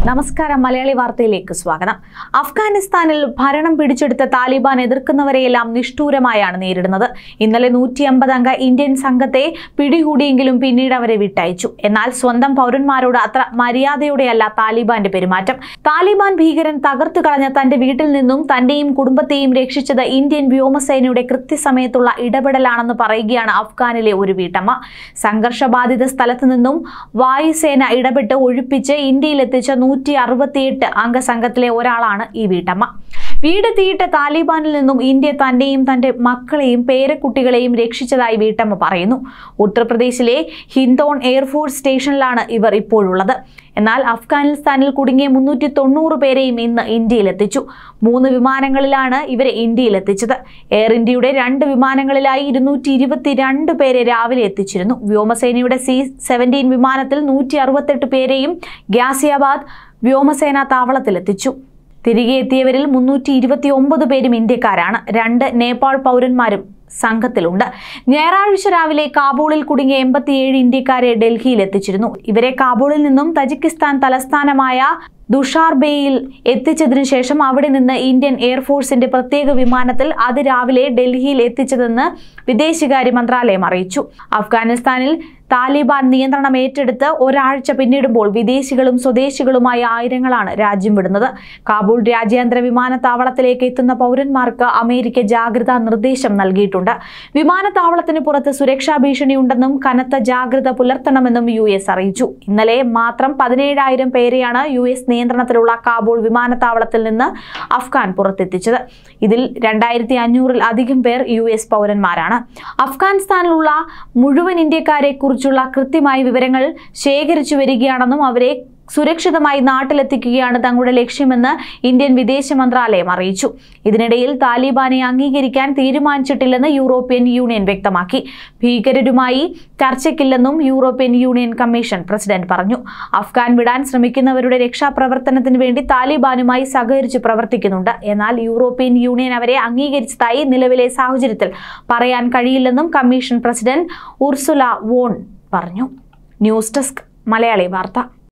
നമസ്കാരം മലയാളി വാർത്തയിലേക്ക് സ്വാഗതം അഫ്ഗാനിസ്ഥാനിൽ ഭരണം പിടിച്ചെടുത്ത താലിബാൻ എതിർക്കുന്നവരെയെല്ലാം നിഷ്ഠൂരമായാണ് നേരിടുന്നത് ഇന്നലെ നൂറ്റി അമ്പത് അംഗ ഇന്ത്യൻ സംഘത്തെ പിടികൂടിയെങ്കിലും പിന്നീട് അവരെ വിട്ടയച്ചു എന്നാൽ സ്വന്തം പൗരന്മാരോട് അത്ര മര്യാദയോടെയല്ല താലിബാന്റെ പെരുമാറ്റം താലിബാൻ ഭീകരൻ തകർത്തു കളഞ്ഞ തന്റെ വീട്ടിൽ നിന്നും തന്റെയും കുടുംബത്തെയും രക്ഷിച്ചത് ഇന്ത്യൻ വ്യോമസേനയുടെ കൃത്യസമയത്തുള്ള ഇടപെടലാണെന്ന് പറയുകയാണ് അഫ്ഗാനിലെ ഒരു വീട്ടമ്മ സംഘർഷബാധിത സ്ഥലത്തു നിന്നും വായുസേന ഇടപെട്ട് ഒഴിപ്പിച്ച് ഇന്ത്യയിലെത്തിച്ച നൂറ്റി അറുപത്തിയെട്ട് അംഗ സംഘത്തിലെ ഒരാളാണ് ഈ വീട്ടമ്മ വീട് തീയിട്ട താലിബാനിൽ നിന്നും ഇന്ത്യ തന്റെയും തന്റെ മക്കളെയും പേരക്കുട്ടികളെയും രക്ഷിച്ചതായി വീട്ടമ്മ പറയുന്നു ഉത്തർപ്രദേശിലെ ഹിന്ദോൺ എയർഫോഴ്സ് സ്റ്റേഷനിലാണ് ഇവർ ഇപ്പോഴുള്ളത് എന്നാൽ അഫ്ഗാനിസ്ഥാനിൽ കുടുങ്ങിയ മുന്നൂറ്റി തൊണ്ണൂറ് പേരെയും ഇന്ന് ഇന്ത്യയിലെത്തിച്ചു മൂന്ന് വിമാനങ്ങളിലാണ് ഇവരെ ഇന്ത്യയിലെത്തിച്ചത് എയർ ഇന്ത്യയുടെ രണ്ട് വിമാനങ്ങളിലായി ഇരുന്നൂറ്റി ഇരുപത്തിരണ്ട് പേരെ രാവിലെ എത്തിച്ചിരുന്നു വ്യോമസേനയുടെ സി സെവൻറ്റീൻ വിമാനത്തിൽ നൂറ്റി അറുപത്തെട്ട് പേരെയും ഗാസിയാബാദ് വ്യോമസേനാ താവളത്തിലെത്തിച്ചു തിരികെ എത്തിയവരിൽ മുന്നൂറ്റി ഇരുപത്തി ഒമ്പത് പേരും ഇന്ത്യക്കാരാണ് രണ്ട് നേപ്പാൾ പൗരന്മാരും സംഘത്തിലുണ്ട് ഞായറാഴ്ച രാവിലെ കാബൂളിൽ കുടുങ്ങിയ എൺപത്തിയേഴ് ഇന്ത്യക്കാരെ ഡൽഹിയിൽ എത്തിച്ചിരുന്നു ഇവരെ കാബൂളിൽ നിന്നും തജിക്കിസ്ഥാൻ തലസ്ഥാനമായ ദുഷാർബേയിൽ എത്തിച്ചതിനു ശേഷം അവിടെ നിന്ന് ഇന്ത്യൻ എയർഫോഴ്സിന്റെ പ്രത്യേക വിമാനത്തിൽ അതിരാവിലെ ഡൽഹിയിൽ എത്തിച്ചതെന്ന് വിദേശകാര്യ മന്ത്രാലയം അറിയിച്ചു അഫ്ഗാനിസ്ഥാനിൽ താലിബാൻ നിയന്ത്രണം ഏറ്റെടുത്ത് ഒരാഴ്ച പിന്നിടുമ്പോൾ വിദേശികളും സ്വദേശികളുമായ ആയിരങ്ങളാണ് രാജ്യം വിടുന്നത് കാബൂൾ രാജ്യാന്തര വിമാനത്താവളത്തിലേക്ക് എത്തുന്ന പൗരന്മാർക്ക് അമേരിക്ക ജാഗ്രതാ നിർദ്ദേശം നൽകിയിട്ടുണ്ട് വിമാനത്താവളത്തിന് പുറത്ത് സുരക്ഷാ ഭീഷണിയുണ്ടെന്നും കനത്ത ജാഗ്രത പുലർത്തണമെന്നും യു എസ് അറിയിച്ചു ഇന്നലെ മാത്രം പതിനേഴായിരം പേരെയാണ് യു എസ് നിയന്ത്രണത്തിലുള്ള കാബൂൾ വിമാനത്താവളത്തിൽ നിന്ന് അഫ്ഗാൻ പുറത്തെത്തിച്ചത് ഇതിൽ രണ്ടായിരത്തി അഞ്ഞൂറിൽ അധികം പേർ യു എസ് പൗരന്മാരാണ് അഫ്ഗാനിസ്ഥാനിലുള്ള മുഴുവൻ ഇന്ത്യക്കാരെ കുറിച്ചുള്ള കൃത്യമായ വിവരങ്ങൾ ശേഖരിച്ചു വരികയാണെന്നും അവരെ സുരക്ഷിതമായി നാട്ടിലെത്തിക്കുകയാണ് തങ്ങളുടെ ലക്ഷ്യമെന്ന് ഇന്ത്യൻ വിദേശ മന്ത്രാലയം അറിയിച്ചു ഇതിനിടയിൽ താലിബാനെ അംഗീകരിക്കാൻ തീരുമാനിച്ചിട്ടില്ലെന്ന് യൂറോപ്യൻ യൂണിയൻ വ്യക്തമാക്കി ഭീകരരുമായി ചർച്ചയ്ക്കില്ലെന്നും യൂറോപ്യൻ യൂണിയൻ കമ്മീഷൻ പ്രസിഡന്റ് പറഞ്ഞു അഫ്ഗാൻ വിടാൻ ശ്രമിക്കുന്നവരുടെ രക്ഷാപ്രവർത്തനത്തിന് വേണ്ടി താലിബാനുമായി സഹകരിച്ച് പ്രവർത്തിക്കുന്നുണ്ട് എന്നാൽ യൂറോപ്യൻ യൂണിയൻ അവരെ അംഗീകരിച്ചതായി നിലവിലെ സാഹചര്യത്തിൽ പറയാൻ കഴിയില്ലെന്നും കമ്മീഷൻ പ്രസിഡന്റ് ഉർസുല വോൺ പറഞ്ഞു ന്യൂസ് ഡെസ്ക് മലയാളി വാർത്ത